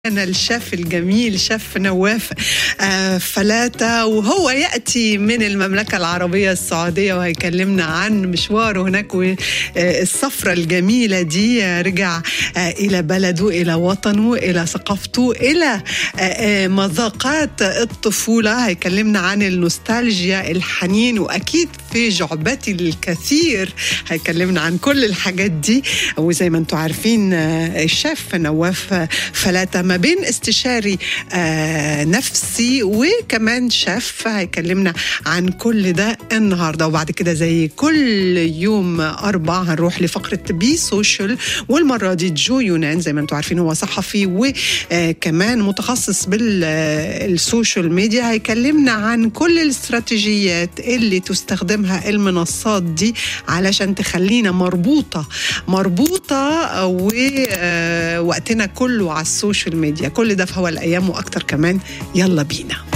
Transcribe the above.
أنا الشيف الجميل شيف نواف آه، فلاتة وهو يأتي من المملكة العربية السعودية وهيكلمنا عن مشواره هناك والسفرة الجميلة دي آه، رجع آه، إلى بلده إلى وطنه إلى ثقافته إلى مذاقات الطفولة هيكلمنا عن النوستالجيا الحنين وأكيد في جعبتي الكثير هيكلمنا عن كل الحاجات دي وزي ما انتم عارفين الشيف نواف فلاتة ما بين استشاري آه نفسي وكمان شيف هيكلمنا عن كل ده النهارده وبعد كده زي كل يوم اربع هنروح لفقره بي سوشيال والمره دي جو يونان زي ما انتم عارفين هو صحفي وكمان متخصص بالسوشيال ميديا هيكلمنا عن كل الاستراتيجيات اللي تستخدمها المنصات دي علشان تخلينا مربوطه مربوطه ووقتنا كله على السوشيال ميديا كل ده في هوا الايام واكتر كمان يلا بينا